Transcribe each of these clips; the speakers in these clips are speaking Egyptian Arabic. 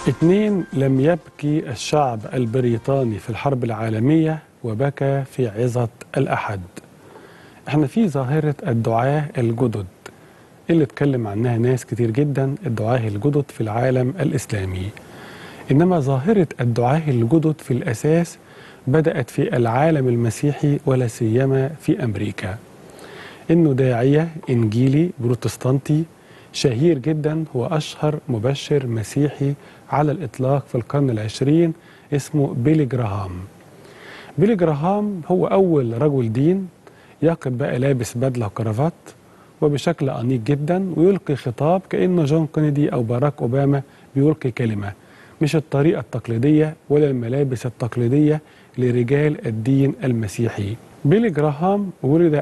اثنين لم يبكي الشعب البريطاني في الحرب العالمية وبكى في عظة الأحد احنا في ظاهرة الدعاة الجدد اللي اتكلم عنها ناس كتير جدا الدعاة الجدد في العالم الإسلامي إنما ظاهرة الدعاة الجدد في الأساس بدأت في العالم المسيحي ولا سيما في أمريكا إنه داعية إنجيلي بروتستانتي شهير جدا هو أشهر مبشر مسيحي على الإطلاق في القرن العشرين اسمه بيلي جراهام بيلي جراهام هو أول رجل دين يقف بقى لابس بدلة وكرافات وبشكل أنيق جدا ويلقي خطاب كأنه جون كينيدي أو باراك أوباما بيلقي كلمة مش الطريقة التقليدية ولا الملابس التقليدية لرجال الدين المسيحي بيلي جراهام ولد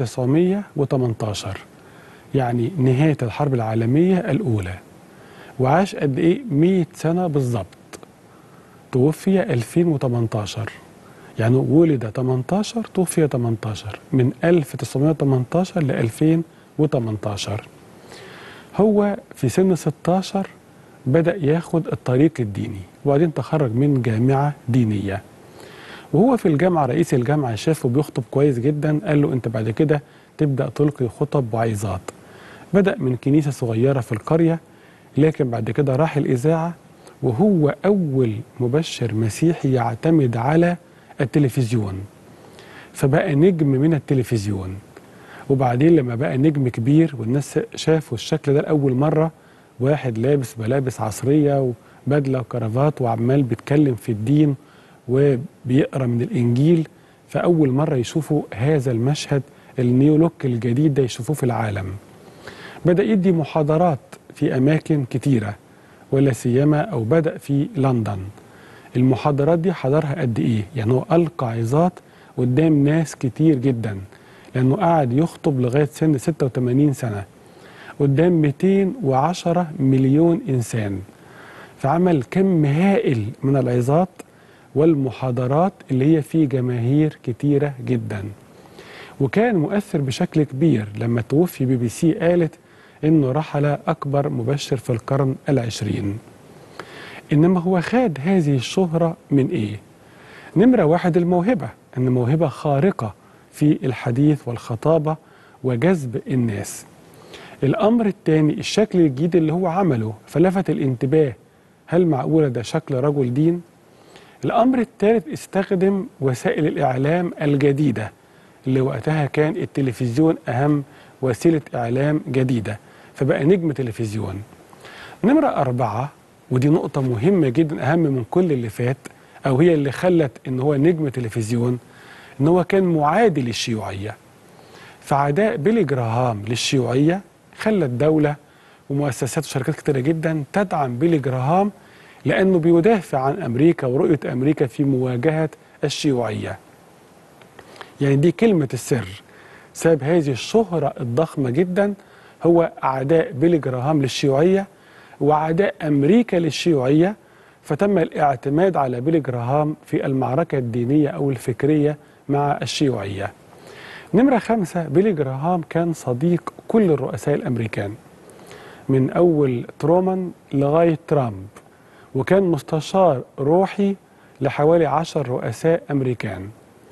1918 يعني نهاية الحرب العالمية الأولى وعاش قد إيه 100 سنة بالظبط توفي 2018 يعني ولد 18 توفي 18 من 1918 ل 2018 هو في سن 16 بدأ ياخد الطريق الديني وبعدين تخرج من جامعة دينية وهو في الجامعة رئيس الجامعة شافه بيخطب كويس جدا قال له انت بعد كده تبدأ تلقي خطب وعظات بدأ من كنيسة صغيرة في القرية لكن بعد كده راح الإذاعة وهو أول مبشر مسيحي يعتمد على التلفزيون فبقى نجم من التلفزيون وبعدين لما بقى نجم كبير والناس شافوا الشكل ده لأول مرة واحد لابس ملابس عصرية وبدلة وكرافات وعمال بيتكلم في الدين وبيقرا من الإنجيل فأول مرة يشوفوا هذا المشهد النيولوك الجديد ده يشوفوه في العالم بدأ يدي محاضرات في أماكن كتيرة ولا سيما أو بدأ في لندن المحاضرات دي حضرها قد إيه؟ يعني هو ألقى عظات قدام ناس كتير جدا لأنه قعد يخطب لغاية سن 86 سنة قدام 210 مليون إنسان فعمل كم هائل من العظات والمحاضرات اللي هي في جماهير كتيرة جدا وكان مؤثر بشكل كبير لما توفي بي بي سي قالت انه رحل اكبر مبشر في القرن العشرين انما هو خاد هذه الشهرة من ايه نمرة واحد الموهبة ان موهبة خارقة في الحديث والخطابة وجذب الناس الامر الثاني الشكل الجديد اللي هو عمله فلفت الانتباه هل معقولة ده شكل رجل دين الامر الثالث استخدم وسائل الاعلام الجديده اللي وقتها كان التلفزيون أهم وسيلة إعلام جديدة فبقى نجم تلفزيون نمرة أربعة ودي نقطة مهمة جدا أهم من كل اللي فات أو هي اللي خلت إن هو نجم تلفزيون إن هو كان معادي للشيوعية فعداء بيلي جراهام للشيوعية خلى الدولة ومؤسسات وشركات كتيرة جدا تدعم بيلي جراهام لأنه بيدافع عن أمريكا ورؤية أمريكا في مواجهة الشيوعية يعني دي كلمة السر سبب هذه الشهرة الضخمة جدا هو أعداء بيلي جراهام للشيوعية وأعداء أمريكا للشيوعية فتم الاعتماد على بيلي جراهام في المعركة الدينية أو الفكرية مع الشيوعية نمرة خمسة بيلي جراهام كان صديق كل الرؤساء الأمريكان من أول ترومان لغاية ترامب وكان مستشار روحي لحوالي عشر رؤساء أمريكان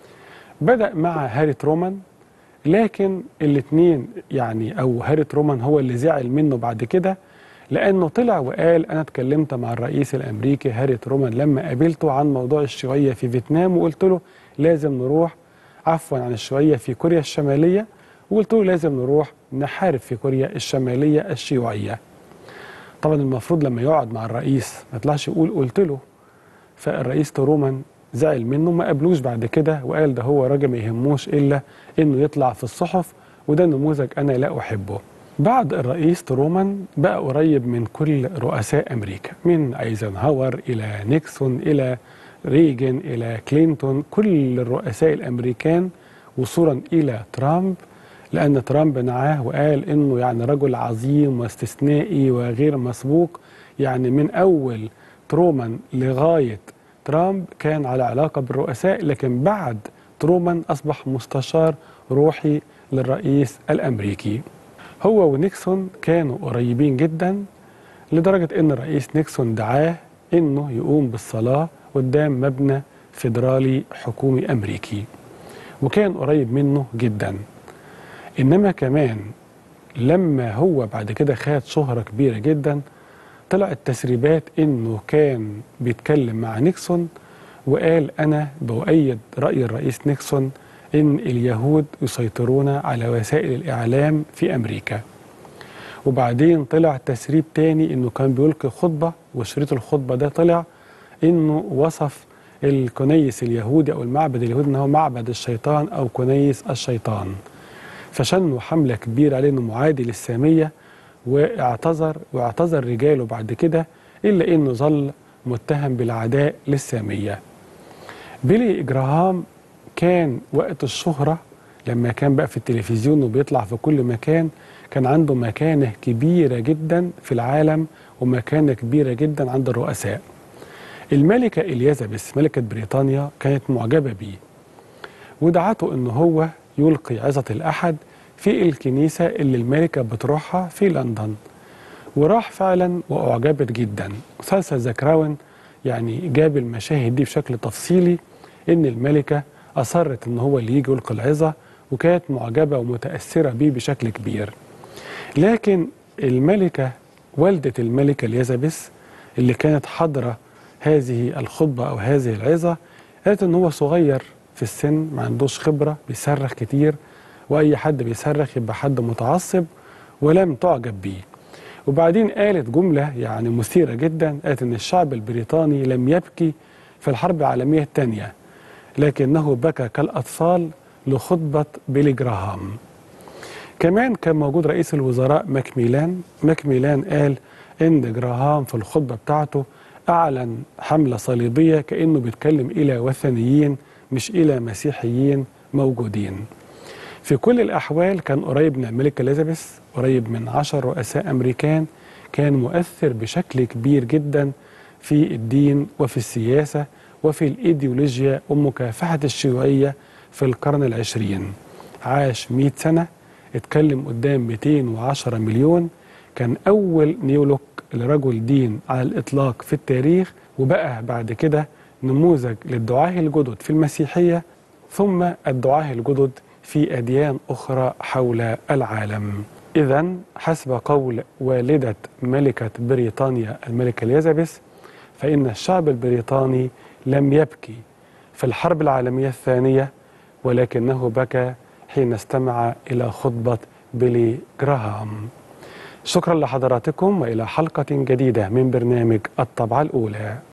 بدأ مع هاري ترومان لكن الاثنين يعني او هاري ترومان هو اللي زعل منه بعد كده لانه طلع وقال انا اتكلمت مع الرئيس الامريكي هاري ترومان لما قابلته عن موضوع الشيوعيه في فيتنام وقلت له لازم نروح عفوا عن الشيوعيه في كوريا الشماليه وقلت له لازم نروح نحارب في كوريا الشماليه الشيوعيه طبعا المفروض لما يقعد مع الرئيس ما يطلعش يقول قلت له فالرئيس ترومان زعل منه ما قابلوش بعد كده وقال ده هو راجل ما يهموش الا انه يطلع في الصحف وده نموذج انا لا احبه. بعد الرئيس ترومان بقى قريب من كل رؤساء امريكا من ايزنهاور الى نيكسون الى ريجن الى كلينتون كل الرؤساء الامريكان وصولا الى ترامب لان ترامب نعاه وقال انه يعني رجل عظيم واستثنائي وغير مسبوق يعني من اول ترومان لغايه ترامب كان على علاقة بالرؤساء لكن بعد ترومان أصبح مستشار روحي للرئيس الأمريكي هو ونيكسون كانوا قريبين جدا لدرجة أن الرئيس نيكسون دعاه انه يقوم بالصلاه قدام مبنى فيدرالي حكومي امريكي وكان قريب منه جدا انما كمان لما هو بعد كده خد شهره كبيره جدا طلعت تسريبات انه كان بيتكلم مع نيكسون وقال انا بؤيد راي الرئيس نيكسون ان اليهود يسيطرون على وسائل الاعلام في امريكا وبعدين طلع تسريب تاني انه كان بيلقي خطبه وشريط الخطبه ده طلع انه وصف الكنيس اليهودي او المعبد اليهودي انه معبد الشيطان او كنيس الشيطان فشنوا حمله كبيره عليه انه معادي للساميه واعتذر واعتذر رجاله بعد كده الا انه ظل متهم بالعداء للساميه بيلي جراهام كان وقت الشهره لما كان بقى في التلفزيون وبيطلع في كل مكان كان عنده مكانه كبيره جدا في العالم ومكانه كبيره جدا عند الرؤساء الملكه اليزابيث ملكه بريطانيا كانت معجبه بيه ودعته ان هو يلقي عظه الاحد في الكنيسه اللي الملكه بتروحها في لندن وراح فعلا واعجبت جدا مسلسل ذا كراون يعني جاب المشاهد دي بشكل تفصيلي ان الملكه اصرت ان هو اللي يجي يلقي العظه وكانت معجبه ومتاثره بيه بشكل كبير لكن الملكه والده الملكه اليزابيث اللي كانت حاضره هذه الخطبه او هذه العظه قالت ان هو صغير في السن ما عندوش خبره بيصرخ كتير واي حد بيصرخ يبقى حد متعصب ولم تعجب بيه وبعدين قالت جمله يعني مثيره جدا قالت ان الشعب البريطاني لم يبكي في الحرب العالميه الثانيه لكنه بكى كالاطفال لخطبه بيلي جراهام كمان كان موجود رئيس الوزراء ماكميلان ماكميلان قال ان جراهام في الخطبه بتاعته اعلن حمله صليبيه كانه بيتكلم الى وثنيين مش الى مسيحيين موجودين في كل الأحوال كان قريب من الملكة إليزابيث قريب من عشر رؤساء أمريكان كان مؤثر بشكل كبير جدا في الدين وفي السياسة وفي الإيديولوجيا ومكافحة الشيوعية في القرن العشرين عاش 100 سنة اتكلم قدام 210 مليون كان أول نيولوك لرجل دين على الإطلاق في التاريخ وبقى بعد كده نموذج للدعاة الجدد في المسيحية ثم الدعاة الجدد في أديان أخرى حول العالم إذا حسب قول والدة ملكة بريطانيا الملكة اليزابيث فإن الشعب البريطاني لم يبكي في الحرب العالمية الثانية ولكنه بكى حين استمع إلى خطبة بيلي جراهام شكرا لحضراتكم وإلى حلقة جديدة من برنامج الطبعة الأولى